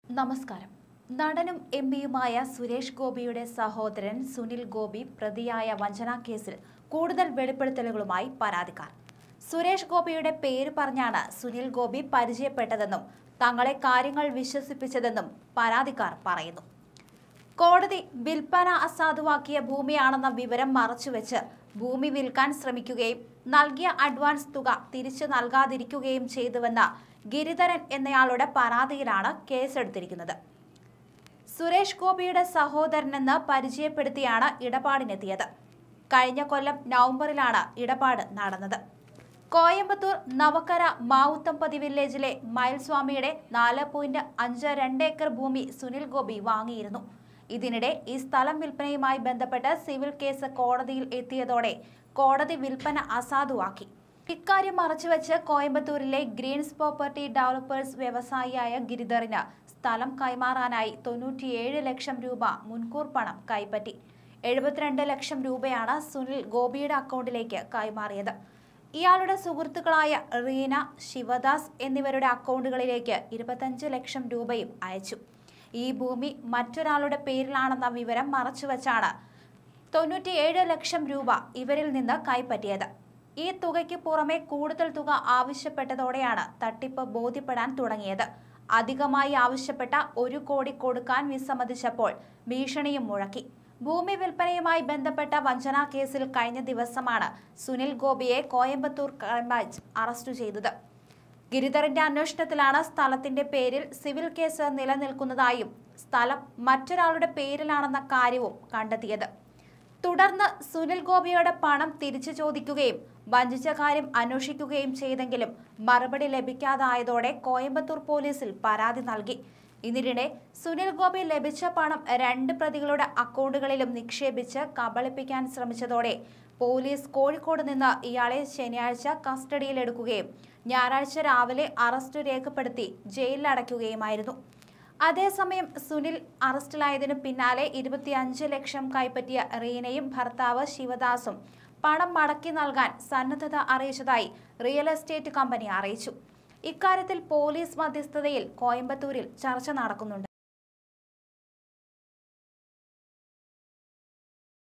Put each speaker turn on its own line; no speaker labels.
നമസ്കാരം നടനും എം പിയുമായ സുരേഷ് ഗോപിയുടെ സഹോദരൻ സുനിൽ ഗോപി പ്രതിയായ വഞ്ചനാ കേസിൽ കൂടുതൽ വെളിപ്പെടുത്തലുകളുമായി പരാതിക്കാർ സുരേഷ് ഗോപിയുടെ പേര് പറഞ്ഞാണ് സുനിൽ ഗോപി പരിചയപ്പെട്ടതെന്നും തങ്ങളെ കാര്യങ്ങൾ വിശ്വസിപ്പിച്ചതെന്നും പരാതിക്കാർ പറയുന്നു കോടതി വിൽപ്പന അസാധുവാക്കിയ ഭൂമിയാണെന്ന വിവരം മറച്ചുവെച്ച് ഭൂമി വിൽക്കാൻ ശ്രമിക്കുകയും നൽകിയ അഡ്വാൻസ് തുക തിരിച്ചു നൽകാതിരിക്കുകയും ചെയ്തുവെന്ന ഗിരിധരൻ എന്നയാളുടെ പരാതിയിലാണ് കേസെടുത്തിരിക്കുന്നത് സുരേഷ് ഗോപിയുടെ സഹോദരനെന്ന് പരിചയപ്പെടുത്തിയാണ് ഇടപാടിനെത്തിയത് കഴിഞ്ഞ കൊല്ലം നവംബറിലാണ് ഇടപാട് നടന്നത് കോയമ്പത്തൂർ നവക്കര മാവുത്തമ്പതി വില്ലേജിലെ മയിൽസ്വാമിയുടെ നാല് പോയിന്റ് അഞ്ച് രണ്ട് ഏക്കർ ഭൂമി സുനിൽ ഗോപി വാങ്ങിയിരുന്നു ഇതിനിടെ ഈ സ്ഥലം വിൽപ്പനയുമായി ബന്ധപ്പെട്ട് സിവിൽ കേസ് കോടതിയിൽ എത്തിയതോടെ കോടതി വിൽപ്പന അസാധുവാക്കി ഇക്കാര്യം മറച്ചുവെച്ച് കോയമ്പത്തൂരിലെ ഗ്രീൻസ് പ്രോപ്പർട്ടി ഡെവലപ്പേഴ്സ് വ്യവസായിയായ ഗിരിധറിന് സ്ഥലം കൈമാറാനായി തൊണ്ണൂറ്റിയേഴ് ലക്ഷം രൂപ മുൻകൂർ പണം കൈപ്പറ്റി എഴുപത്തിരണ്ട് ലക്ഷം രൂപയാണ് സുനിൽ ഗോപിയുടെ അക്കൗണ്ടിലേക്ക് കൈമാറിയത് ഇയാളുടെ സുഹൃത്തുക്കളായ റീന ശിവദാസ് എന്നിവരുടെ അക്കൗണ്ടുകളിലേക്ക് ഇരുപത്തഞ്ച് ലക്ഷം രൂപയും അയച്ചു ഈ ഭൂമി മറ്റൊരാളുടെ പേരിലാണെന്ന വിവരം മറച്ചുവെച്ചാണ് തൊണ്ണൂറ്റിയേഴ് ലക്ഷം രൂപ ഇവരിൽ നിന്ന് കൈപ്പറ്റിയത് ഈ തുകയ്ക്ക് പുറമെ കൂടുതൽ തുക ആവശ്യപ്പെട്ടതോടെയാണ് തട്ടിപ്പ് ബോധ്യപ്പെടാൻ തുടങ്ങിയത് അധികമായി ആവശ്യപ്പെട്ട ഒരു കോടി കൊടുക്കാൻ വിസമ്മതിച്ചപ്പോൾ ഭീഷണിയും മുഴക്കി ഭൂമി വിൽപ്പനയുമായി ബന്ധപ്പെട്ട വഞ്ചനാ കേസിൽ കഴിഞ്ഞ ദിവസമാണ് സുനിൽ ഗോപിയെ കോയമ്പത്തൂർ ക്രൈംബ്രാഞ്ച് അറസ്റ്റ് ചെയ്തത് ഗിരിധറിന്റെ അന്വേഷണത്തിലാണ് സ്ഥലത്തിന്റെ പേരിൽ സിവിൽ കേസ് നിലനിൽക്കുന്നതായും സ്ഥലം മറ്റൊരാളുടെ പേരിലാണെന്ന കാര്യവും കണ്ടെത്തിയത് തുടർന്ന് സുനിൽ ഗോപിയുടെ പണം തിരിച്ചു ചോദിക്കുകയും വഞ്ചിച്ച കാര്യം അന്വേഷിക്കുകയും ചെയ്തെങ്കിലും മറുപടി ലഭിക്കാതായതോടെ കോയമ്പത്തൂർ പോലീസിൽ പരാതി നൽകി ഇതിനിടെ സുനിൽ ഗോപി ലഭിച്ച പണം രണ്ട് പ്രതികളുടെ അക്കൗണ്ടുകളിലും നിക്ഷേപിച്ച് കബളിപ്പിക്കാൻ ശ്രമിച്ചതോടെ പോലീസ് കോഴിക്കോട് നിന്ന് ഇയാളെ ശനിയാഴ്ച കസ്റ്റഡിയിലെടുക്കുകയും ഞായറാഴ്ച രാവിലെ അറസ്റ്റ് രേഖപ്പെടുത്തി ജയിലിലടയ്ക്കുകയുമായിരുന്നു അതേസമയം സുനിൽ അറസ്റ്റിലായതിനു പിന്നാലെ ഇരുപത്തിയഞ്ച് ലക്ഷം കൈപ്പറ്റിയ റീനയും ഭർത്താവ് ശിവദാസും പണം മടക്കി നൽകാൻ സന്നദ്ധത അറിയിച്ചതായി റിയൽ എസ്റ്റേറ്റ് കമ്പനി അറിയിച്ചു ഇക്കാര്യത്തിൽ പോലീസ് മധ്യസ്ഥതയിൽ കോയമ്പത്തൂരിൽ ചർച്ച നടക്കുന്നുണ്ട്